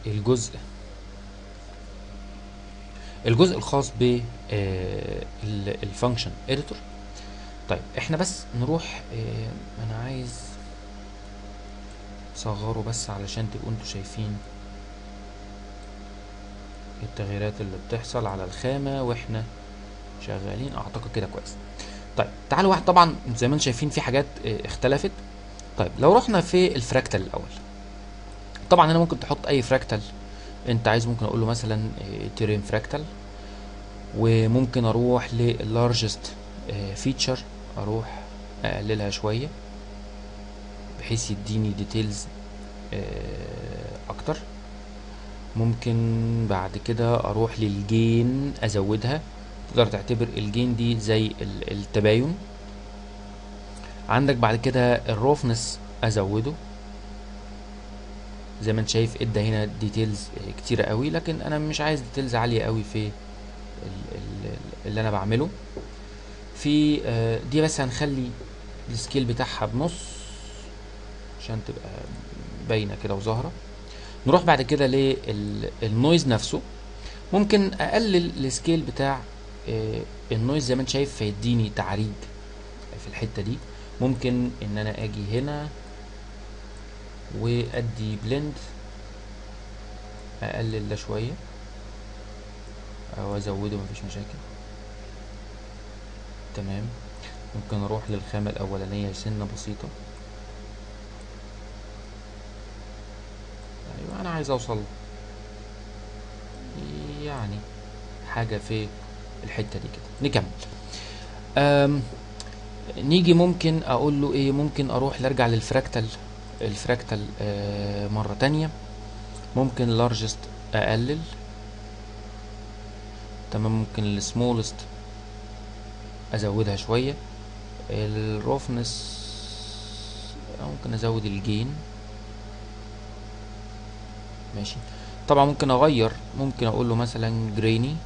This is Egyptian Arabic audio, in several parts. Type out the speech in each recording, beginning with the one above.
الجزء الجزء الخاص ب الفانكشن اديتور طيب احنا بس نروح آه، انا عايز صغره بس علشان تبقوا انتوا شايفين التغييرات اللي بتحصل على الخامة واحنا شغالين اعتقد كده كويس طيب تعالوا واحد طبعا زي ما انتم شايفين في حاجات آه، اختلفت طيب لو رحنا في الفراكتال الاول طبعا هنا ممكن تحط اي فراكتال انت عايز ممكن اقول له مثلا تيرين فراكتال وممكن اروح للارجست فيتشر اروح اقللها شويه بحيث يديني ديتيلز اكتر ممكن بعد كده اروح للجين ازودها تقدر تعتبر الجين دي زي ال- التباين عندك بعد كده الروفنس ازوده زي ما انت شايف ادى هنا ديتيلز كتيرة قوي لكن انا مش عايز ديتيلز عالية قوي في ال- ال- ال- اللي انا بعمله في آه، دي بس هنخلي السكيل بتاعها بنص عشان تبقى باينة كده وظاهرة نروح بعد كده للنويز نفسه ممكن اقلل السكيل بتاع آه، النويز زي ما انت شايف فيديني تعريج في الحتة دي ممكن ان انا اجي هنا وادي بلند اقلل ده شوية او ازوده مفيش مشاكل تمام ممكن اروح للخامة الاولانية سنة بسيطة ايوه انا عايز اوصل يعني حاجة في الحتة دي كده نكمل أم نيجي ممكن اقول له ايه ممكن اروح نرجع للفراكتال الفراكتال آه مرة تانية ممكن لارجست اقلل تمام ممكن السمولست ازودها شوية الروفنس ممكن ازود الجين ماشي طبعا ممكن اغير ممكن اقول له مثلا جريني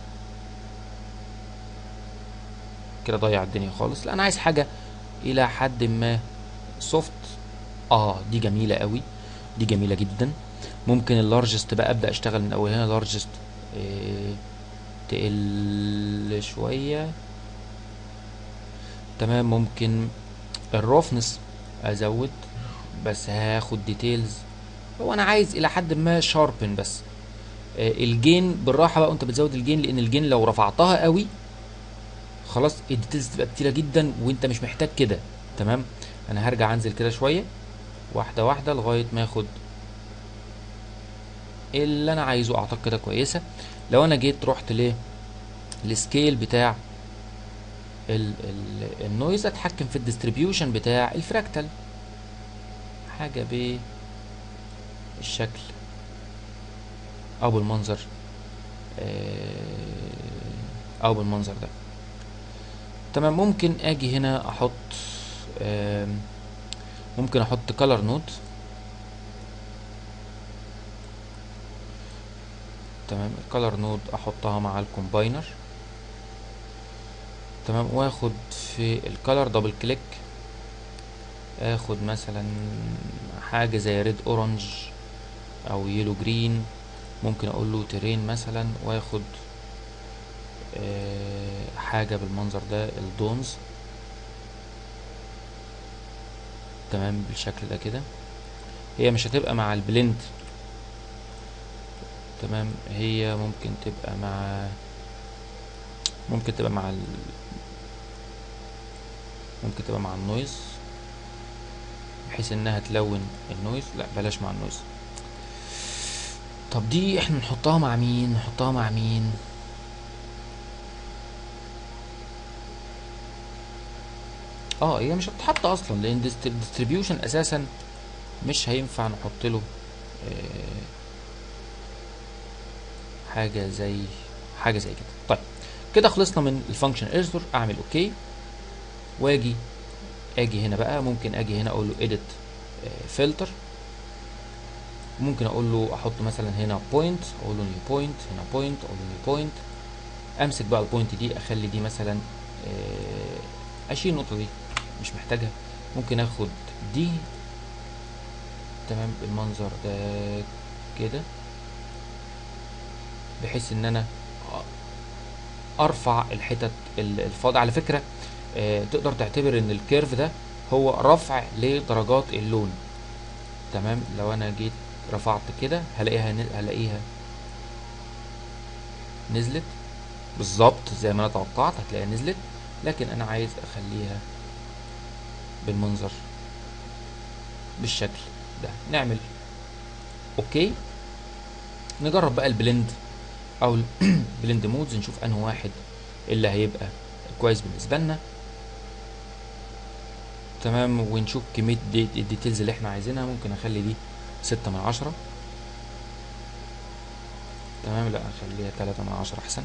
كده ضيع الدنيا خالص لا انا عايز حاجه الى حد ما سوفت اه دي جميله قوي دي جميله جدا ممكن اللارجست بقى ابدا اشتغل من اول هنا لارجست إيه تقل شويه تمام ممكن الروفنس ازود بس هاخد ديتيلز هو انا عايز الى حد ما شاربن بس آه، الجين بالراحه بقى وانت بتزود الجين لان الجين لو رفعتها قوي خلاص الديتيلز تبقى كتيره جدا وانت مش محتاج كده تمام انا هرجع انزل كده شويه واحده واحده لغايه ما اخد اللي انا عايزه اعتقد كده كويسه لو انا جيت رحت ل السكيل بتاع ال ال النويز اتحكم في الديستريبيوشن بتاع الفراكتال حاجه ب الشكل او بالمنظر آه، او بالمنظر ده تمام ممكن اجي هنا احط آم، ممكن احط color node تمام الكالر نود احطها مع الكومباينر تمام واخد في الكالر دبل كليك اخد مثلا حاجة زي ريد اورنج او يلو جرين ممكن اقول له ترين مثلا واخد آه، حاجة بالمنظر ده الدونز تمام بالشكل ده كده هي مش هتبقى مع البلند تمام هي ممكن تبقى مع ممكن تبقى مع ال... ممكن تبقى مع النويز بحيث انها تلون النويز لا بلاش مع النويز طب دي احنا نحطها مع مين نحطها مع مين اه هي مش هتتحط اصلا لان الديستريبيوشن اساسا مش هينفع نحط له آه حاجه زي حاجه زي كده طيب كده خلصنا من الفانكشن اديتور اعمل اوكي واجي اجي هنا بقى ممكن اجي هنا اقول له edit فلتر ممكن اقول له احط مثلا هنا بوينت اقول له نيو بوينت هنا بوينت اقول له نيو بوينت امسك بقى البوينت دي اخلي دي مثلا آه، اشيل النقطه دي مش محتاجها ممكن اخد دي تمام بالمنظر ده كده بحيث ان انا ارفع الحتت ال- الفاضيه على فكره آه، تقدر تعتبر ان الكيرف ده هو رفع لدرجات اللون تمام لو انا جيت رفعت كده هلاقيها ن- هلاقيها نزلت بالظبط زي ما انا توقعت هتلاقيها نزلت لكن انا عايز اخليها بالمنظر بالشكل ده نعمل اوكي نجرب بقى البلند او البلند مودز نشوف انه واحد اللي هيبقى كويس بالنسبه لنا تمام ونشوف كميه دي الديتيلز اللي احنا عايزينها ممكن اخلي دي ستة من عشرة تمام لا اخليها تلاتة من عشرة احسن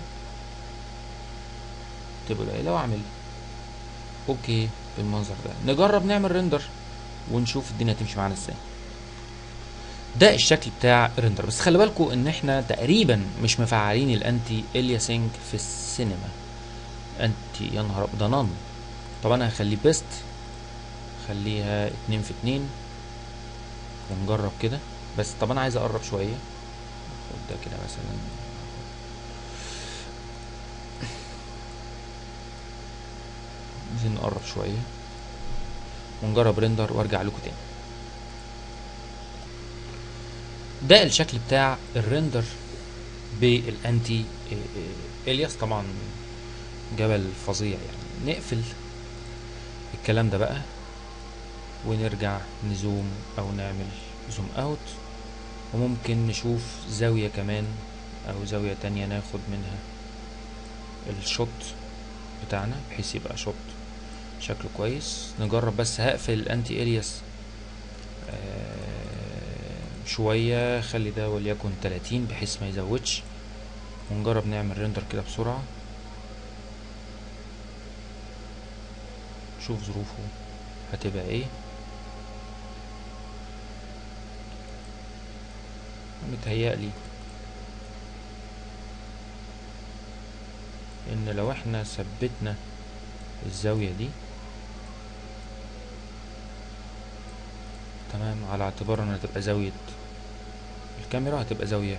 تبقى قليلة واعمل اوكي بالمنظر ده نجرب نعمل ريندر ونشوف الدنيا تمشي معانا ازاي ده الشكل بتاع الريندر بس خلي بالكم ان احنا تقريبا مش مفعلين الانتي الياسينج في السينما انتي يا نهار أبيض، ده نان طب انا هخليه بيست خليها اتنين في اتنين ونجرب كده بس طب انا عايز اقرب شوية خد ده كده مثلا عايزين نقرب شوية ونجرب ريندر وارجع لكم تاني ده الشكل بتاع الريندر بالانتي الياس طبعا جبل فظيع يعني نقفل الكلام ده بقى ونرجع نزوم او نعمل زوم اوت وممكن نشوف زاوية كمان او زاوية تانية ناخد منها الشوت بتاعنا بحيث يبقى شوت شكله كويس نجرب بس هقفل الانتي الياس آه، شوية خلي ده وليكن 30 بحيث ما يزودش ونجرب نعمل ريندر كده بسرعة شوف ظروفه هتبقى ايه متهيألي ان لو احنا ثبتنا الزاوية دي تمام على اعتبار انها تبقى زاوية الكاميرا هتبقى زاوية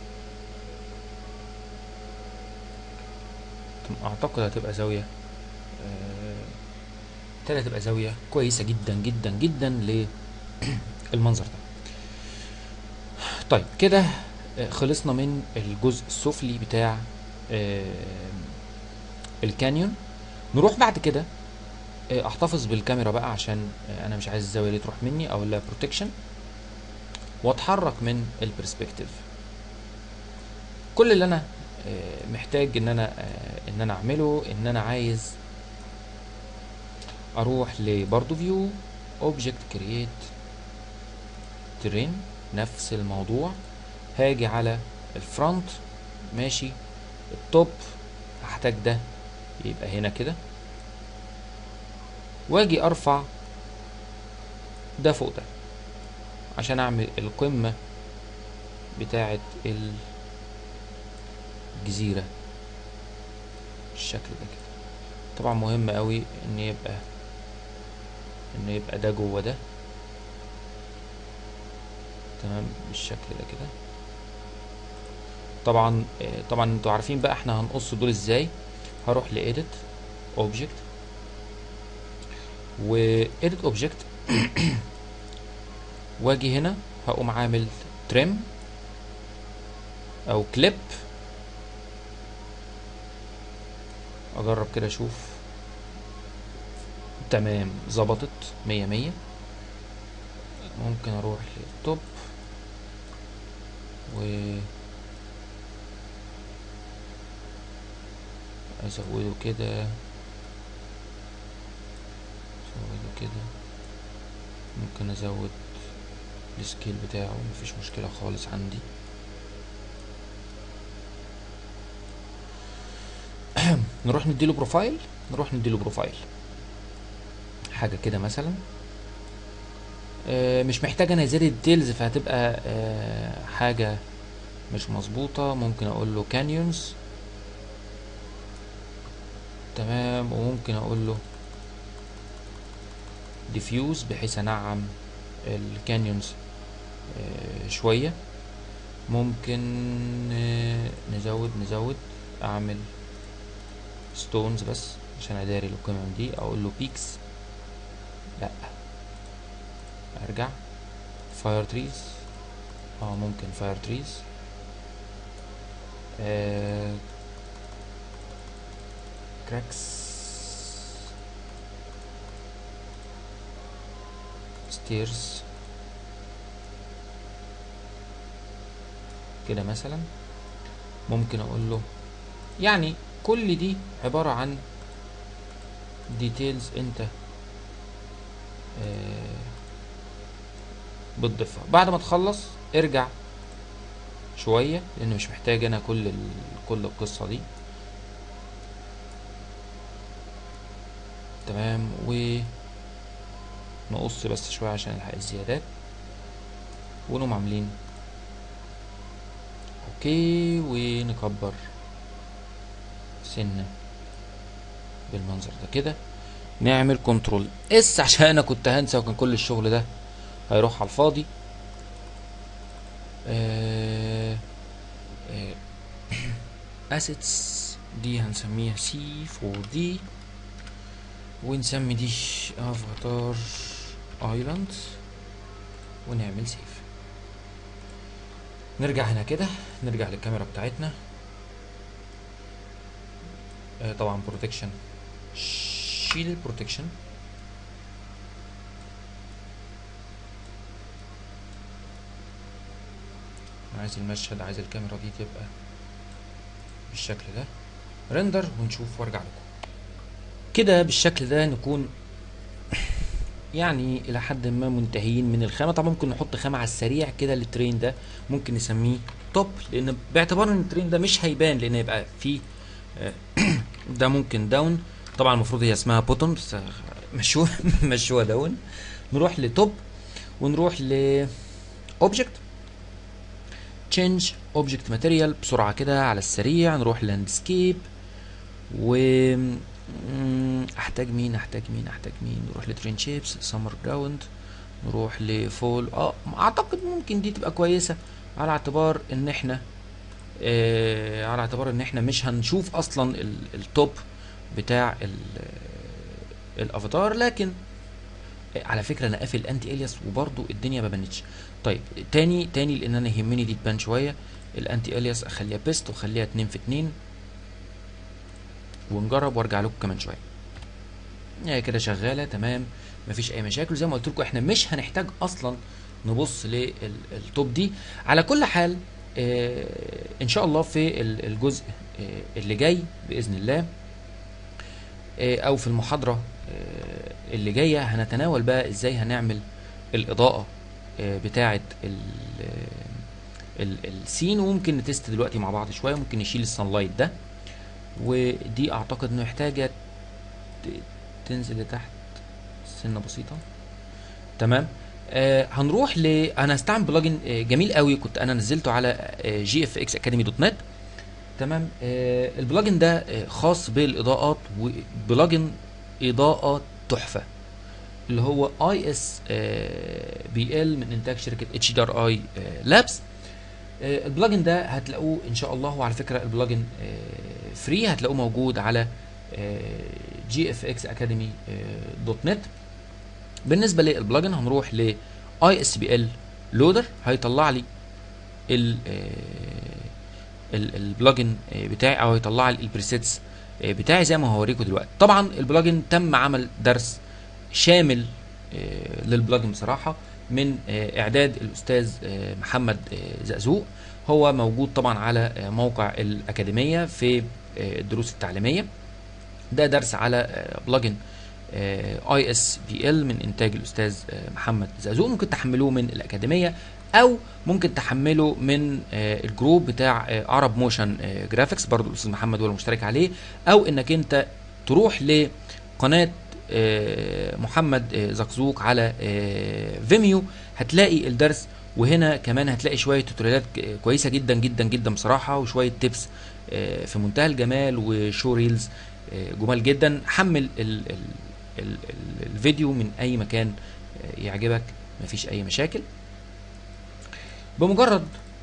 تم- اعتقد هتبقى زاوية آه، بالتالي هتبقى زاوية كويسة جدا جدا جدا للمنظر ده طيب كده آه، خلصنا من الجزء السفلي بتاع آه، الكانيون نروح بعد كده آه، احتفظ بالكاميرا بقى عشان آه، انا مش عايز الزاويه دي تروح مني او لا بروتكشن واتحرك من البرسبكتيف كل اللي انا آه، محتاج ان انا آه، ان انا اعمله ان انا عايز اروح لبرضو فيو اوبجكت كرييت ترين نفس الموضوع هاجي على الفرونت ماشي التوب هحتاج ده يبقى هنا كده واجي ارفع ده فوق ده عشان اعمل القمة بتاعة الجزيرة بالشكل ده كده طبعا مهم قوي ان يبقى ان يبقى ده جوه ده تمام بالشكل ده كده طبعا آه، طبعا انتوا عارفين بقى احنا هنقص دول ازاي هروح ل edit object و edit object واجي هنا هقوم عامل trim او clip اجرب كده اشوف تمام ظبطت مية مية ممكن اروح للتوب و ازوده كده ازوده كده ممكن ازود السكيل بتاعه مفيش مشكلة خالص عندي نروح نديله بروفايل نروح نديله بروفايل حاجة كده مثلا آه، مش محتاج انا ازيد الديتيلز فهتبقى آه، حاجة مش مظبوطة ممكن اقول له كانيونز تمام وممكن اقول له ديفيوز بحيث انعم الكانيونز آه، شوية ممكن آه، نزود نزود اعمل ستونز بس عشان اداري القمم دي اقول له بيكس لا ارجع فاير تريز اه ممكن فاير تريز آه كراكس ستيرز كده مثلا ممكن اقول له يعني كل دي عبارة عن ديتيلز انت آه بتضيفها بعد ما تخلص ارجع شوية لان مش محتاج انا كل ال... كل القصة دي تمام و نقص بس شوية عشان نلحق الزيادات ونقوم عاملين اوكي ونكبر سنة بالمنظر ده كده نعمل كنترول اس عشان انا كنت هنسى وكان كل الشغل ده هيروح على الفاضي اسيتس دي هنسميها سي 4 دي ونسمي دي افاتار ايلاند ونعمل سيف نرجع هنا كده نرجع للكاميرا بتاعتنا آه طبعا بروتكشن شيل البروتكشن عايز المشهد عايز الكاميرا دي تبقى بالشكل ده رندر ونشوف وارجع لكم كده بالشكل ده نكون يعني الى حد ما منتهيين من الخامه طبعا ممكن نحط خامه على السريع كده للترين ده ممكن نسميه توب لان باعتبار ان الترين ده مش هيبان لان يبقى فيه ده ممكن داون طبعا المفروض هي اسمها بوتوم بس مشوها مشوها داون نروح لتوب ونروح ل اوبجكت تشينج اوبجكت ماتيريال بسرعه كده على السريع نروح لاندسكيب و احتاج مين احتاج مين احتاج مين نروح لترين شيبس سمر جراوند نروح لفول اه اعتقد ممكن دي تبقى كويسه على اعتبار ان احنا آه على اعتبار ان احنا مش هنشوف اصلا التوب بتاع الافاتار لكن على فكره انا قافل الانتي الياس وبرده الدنيا ما بانتش طيب تاني تاني لان انا يهمني دي تبان شويه الانتي الياس اخليها بيست واخليها 2 في 2 ونجرب وارجع لكم كمان شويه هي كده شغاله تمام مفيش اي مشاكل زي ما قلت لكم احنا مش هنحتاج اصلا نبص للتوب دي على كل حال آه ان شاء الله في الجزء آه اللي جاي باذن الله آه او في المحاضره آه اللي جايه هنتناول بقى ازاي هنعمل الاضاءه آه بتاعه السين وممكن نتست دلوقتي مع بعض شويه ممكن نشيل السانلايت ده ودي اعتقد انه محتاجه تنزل لتحت سنه بسيطه تمام آه هنروح ل انا هستعمل بلجن آه جميل قوي كنت انا نزلته على جي اف اكس اكاديمي دوت نت تمام آه البلجن ده آه خاص بالاضاءات وبلجن اضاءه تحفه اللي هو اي اس بي ال من انتاج شركه اتش دي ار اي لابس البلجن ده هتلاقوه ان شاء الله وعلى فكره البلجن فري هتلاقوه موجود على جي اف اكس اكاديمي دوت نت بالنسبه للبلجن هنروح ل اي اس بي ال لودر هيطلع لي ال البلجن بتاعي او هيطلع لي البريسيتس بتاعي زي ما هوريكم دلوقتي طبعا البلجن تم عمل درس شامل للبلجن بصراحه من اعداد الاستاذ محمد زقزوق هو موجود طبعا على موقع الاكاديميه في الدروس التعليميه ده درس على بلجن اي اس بي ال من انتاج الاستاذ محمد زقزوق ممكن تحملوه من الاكاديميه او ممكن تحمله من الجروب بتاع عرب موشن جرافيكس برضو الاستاذ محمد هو المشترك عليه او انك انت تروح لقناه محمد زقزوق على فيميو هتلاقي الدرس وهنا كمان هتلاقي شويه توتوريالات كويسه جدا جدا جدا بصراحه وشويه تيبس في منتهى الجمال وشو ريلز جمال جدا حمل ال ال ال الفيديو من اي مكان يعجبك مفيش اي مشاكل بمجرد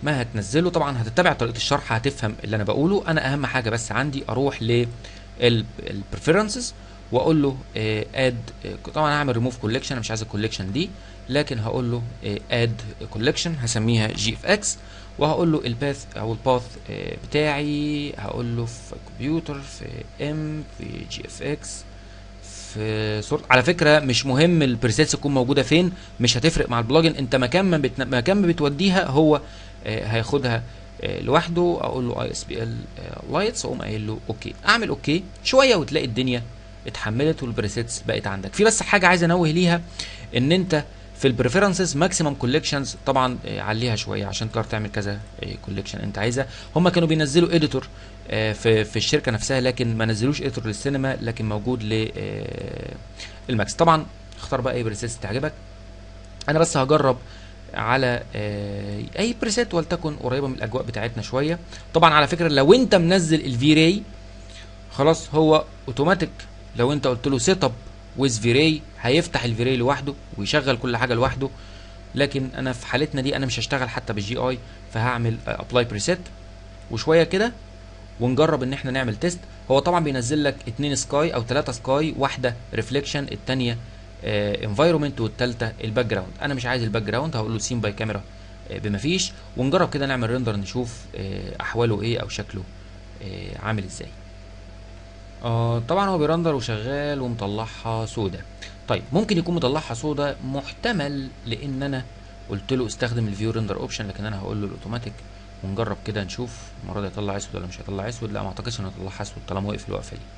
ما هتنزله طبعا هتتبع طريقه الشرح هتفهم اللي انا بقوله انا اهم حاجه بس عندي اروح للبريفرنسز واقول له اد طبعا هعمل ريموف كولكشن انا مش عايز الكولكشن دي لكن هقول له اد كولكشن هسميها جي اف اكس وهقول له الباث او الباث بتاعي هقول له في كمبيوتر في ام في جي اف اكس في صورة على فكره مش مهم البريسيتس تكون موجوده فين مش هتفرق مع البلجن انت مكان ما بتن... مكان ما بتوديها هو آه هياخدها آه لوحده اقول له اي اس بي ال لايتس اقوم قايل له اوكي اعمل اوكي شويه وتلاقي الدنيا اتحملت والبريسيتس بقت عندك في بس حاجه عايز انوه ليها ان انت في البريفرنسز ماكسيمم كولكشنز طبعا آه عليها شويه عشان تقدر تعمل كذا كولكشن انت عايزها هم كانوا بينزلوا اديتور في في الشركه نفسها لكن ما نزلوش اديتور للسينما لكن موجود للماكس طبعا اختار بقى اي بريسيت تعجبك انا بس هجرب على اي بريسيت ولتكن قريبه من الاجواء بتاعتنا شويه طبعا على فكره لو انت منزل الفي راي خلاص هو اوتوماتيك لو انت قلت له سيت اب ويز في راي هيفتح الفي راي لوحده ويشغل كل حاجه لوحده لكن انا في حالتنا دي انا مش هشتغل حتى بالجي اي فهعمل ابلاي بريسيت وشويه كده ونجرب ان احنا نعمل تيست هو طبعا بينزل لك اتنين سكاي او ثلاثة سكاي واحده ريفليكشن الثانيه انفايرمنت والثالثه الباك جراوند انا مش عايز الباك جراوند هقول له سين باي كاميرا آه بما فيش ونجرب كده نعمل ريندر نشوف آه احواله ايه او شكله آه عامل ازاي آه طبعا هو بيرندر وشغال ومطلعها سودا طيب ممكن يكون مطلعها سودا محتمل لان انا قلت له استخدم الفيو ريندر اوبشن لكن انا هقول له الاوتوماتيك ونجرب كده نشوف المره دي هيطلع اسود ولا مش هيطلع اسود لا ما اعتقدش انه هيطلعها اسود طالما وقف الوقفه دي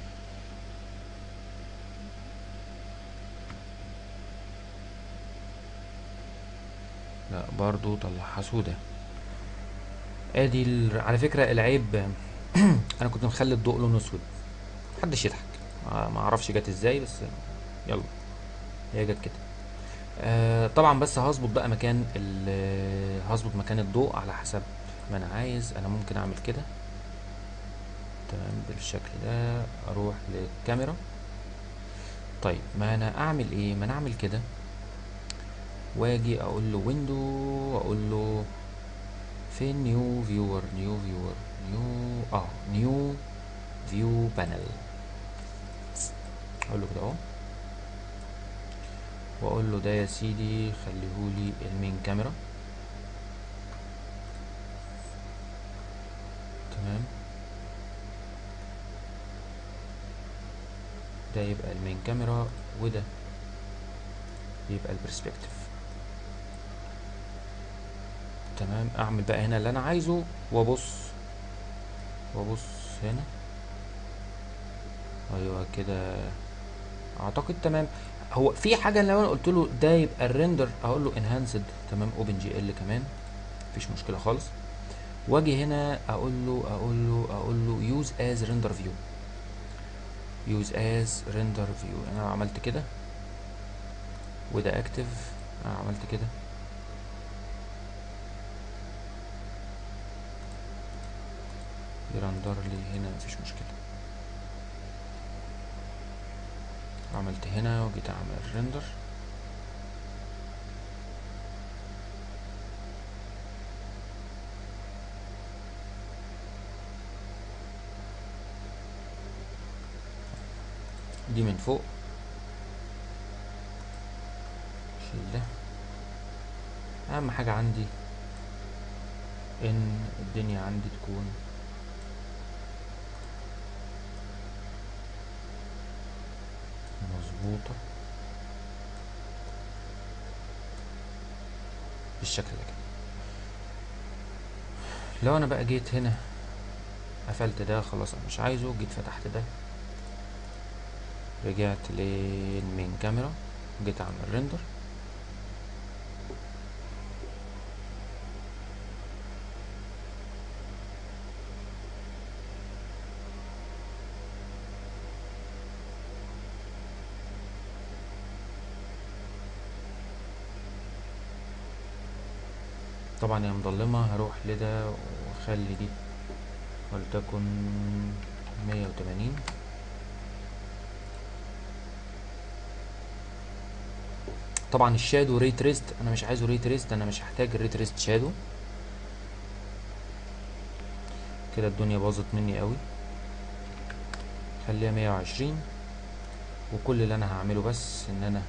لا برضو طلعها سودا ادي ال... على فكره العيب انا كنت مخلي الضوء لونه اسود محدش يضحك ما اعرفش جت ازاي بس يلا هي جت كده آه طبعا بس هظبط بقى مكان هظبط مكان الضوء على حسب ما انا عايز انا ممكن اعمل كده تمام بالشكل ده اروح للكاميرا طيب ما انا اعمل ايه ما انا اعمل كده واجي اقول له ويندو واقول له فين نيو فيور نيو فيور نيو اه نيو فيو بانل اقول له كده اهو واقول له ده يا سيدي خليهولي المين كاميرا تمام ده يبقى المين كاميرا وده يبقى البرسبكتيف تمام اعمل بقى هنا اللي انا عايزه وابص وابص هنا ايوه كده اعتقد تمام هو في حاجه لو انا قلت له ده يبقى الريندر اقول له انهانسد تمام اوبن جي ال كمان مفيش مشكله خالص واجي هنا اقول له اقول له اقول له يوز از ريندر فيو يوز از ريندر فيو انا عملت كده وده اكتف انا عملت كده يرندر لي هنا مفيش مشكله عملت هنا وجيت اعمل ريندر دي من فوق شيل ده اهم حاجة عندي ان الدنيا عندي تكون مظبوطة بالشكل ده كده لو انا بقى جيت هنا قفلت ده خلاص انا مش عايزه جيت فتحت ده رجعت للمين كاميرا جيت اعمل ريندر طبعا هي مظلمة هروح لده واخلي دي ولتكن مية وتمانين طبعا الشادو ري تريست انا مش عايزه ري تريست انا مش هحتاج الري تريست شادو كده الدنيا باظت مني قوي خليها مية وعشرين وكل اللي انا هعمله بس ان انا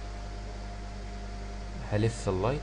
هلف اللايت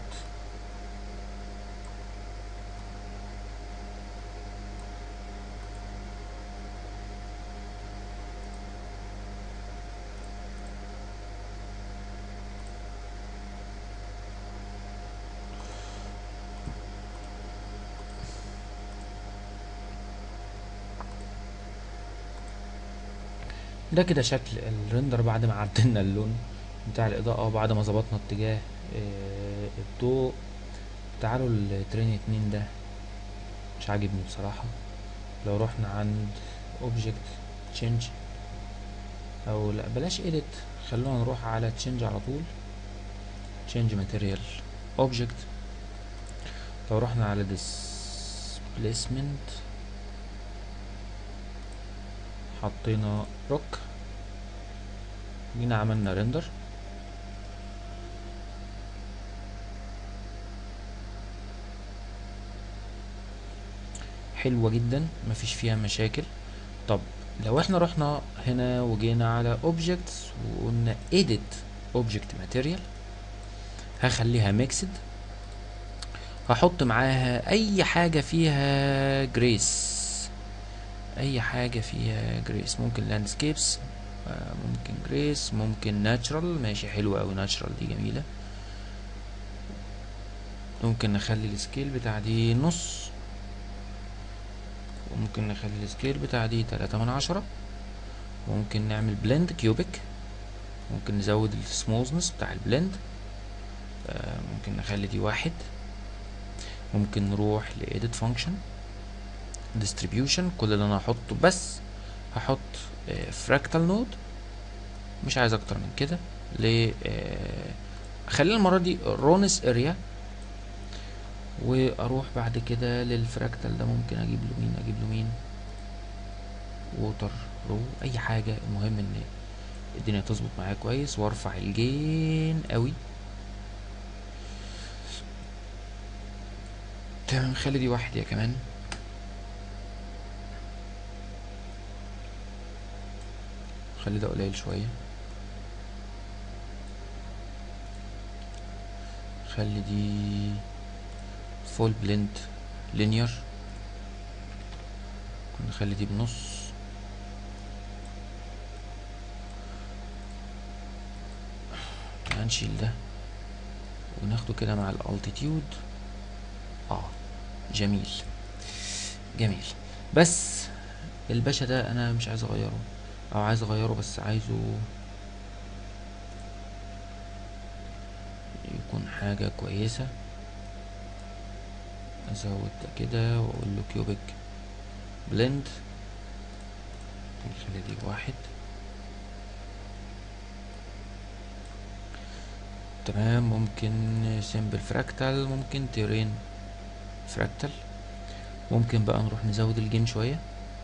ده كده شكل الريندر بعد ما عدلنا اللون بتاع الإضاءة وبعد ما ظبطنا اتجاه آه، الضوء تعالوا الترين اتنين ده مش عاجبني بصراحة لو رحنا عند object change او لا بلاش edit خلونا نروح على change على طول change material object لو رحنا على displacement حطينا روك جينا عملنا ريندر حلوة جدا مفيش فيها مشاكل طب لو احنا رحنا هنا وجينا على objects وقلنا edit object material هخليها mixed هحط معاها اي حاجة فيها جريس اي حاجة فيها جريس ممكن لاندسكيبس ممكن جريس ممكن ناتشرال ماشي حلوة اوي ناتشرال دي جميلة ممكن نخلي السكيل بتاع دي نص وممكن نخلي السكيل بتاع دي تلاتة من عشرة وممكن نعمل بلند كيوبيك ممكن نزود السموزنس بتاع البلند آه، ممكن نخلي دي واحد ممكن نروح ل edit function distribution كل اللي انا هحطه بس هحط فراكتال نود مش عايز اكتر من كده ل آه، خلينا المره دي رونس اريا واروح بعد كده للفراكتال ده ممكن اجيب له مين اجيب له مين ووتر رو اي حاجه المهم ان الدنيا تظبط معايا كويس وارفع الجين قوي تمام خلي دي واحد يا كمان خلي ده قليل شوية خلي دي فول بلند لينير نخلي دي بنص هنشيل ده وناخده كده مع الالتيتيود اه جميل جميل بس الباشا ده انا مش عايز اغيره او عايز اغيره بس عايزه يكون حاجة كويسة ازود ده كده واقول له كيوبيك بلند نخلي دي واحد تمام ممكن سيمبل فراكتال ممكن تيرين فراكتال ممكن بقى نروح نزود الجين شوية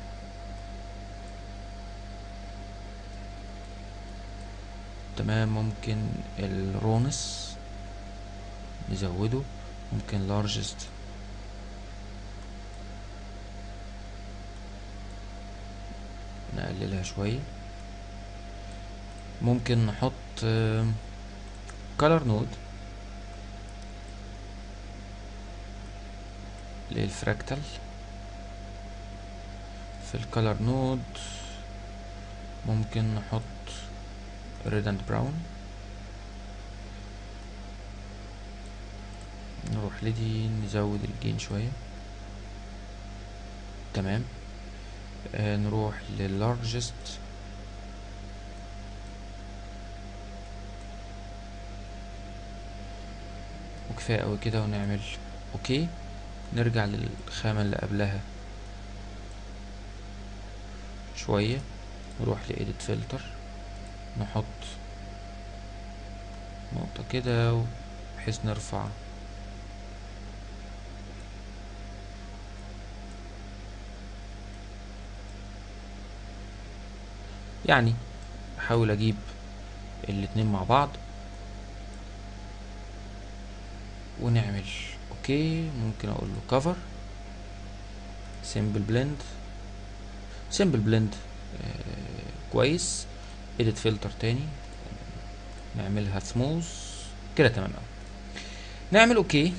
تمام ممكن الرونس نزوده ممكن largest نقللها شوية ممكن نحط آم، color node للفراكتال في الكالر نود ممكن نحط red and brown نروح لدي نزود الجين شوية تمام آه نروح للارجست وكفاية اوي كده ونعمل اوكي نرجع للخامة اللي قبلها شوية نروح لإيديت فلتر نحط نقطة كده بحيث نرفع يعني احاول اجيب الاتنين مع بعض ونعمل اوكي ممكن اقول له cover سيمبل بلند سيمبل بلند كويس اديت فلتر تاني نعملها سموث كده تمام قوي نعمل اوكي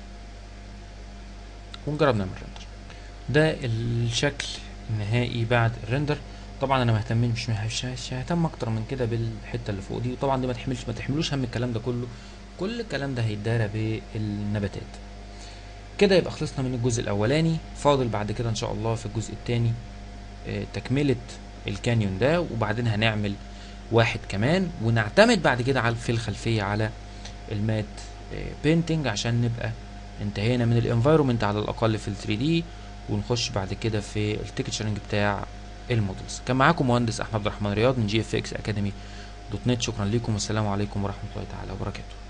ونجرب نعمل ريندر ده الشكل النهائي بعد الريندر طبعا انا مهتم مش مش مش ههتم اكتر من كده بالحته اللي فوق دي وطبعا دي ما تحملش ما تحملوش هم الكلام ده كله كل الكلام ده هيتدارى بالنباتات كده يبقى خلصنا من الجزء الاولاني فاضل بعد كده ان شاء الله في الجزء الثاني تكمله الكانيون ده وبعدين هنعمل واحد كمان ونعتمد بعد كده على في الخلفيه على المات بينتنج عشان نبقى انتهينا من الانفايرومنت على الاقل في ال 3 دي ونخش بعد كده في التكتشرنج بتاع المودلز كان معاكم مهندس احمد عبد الرحمن رياض من جي اف اكس اكاديمي دوت نت شكرا لكم والسلام عليكم ورحمه الله تعالى وبركاته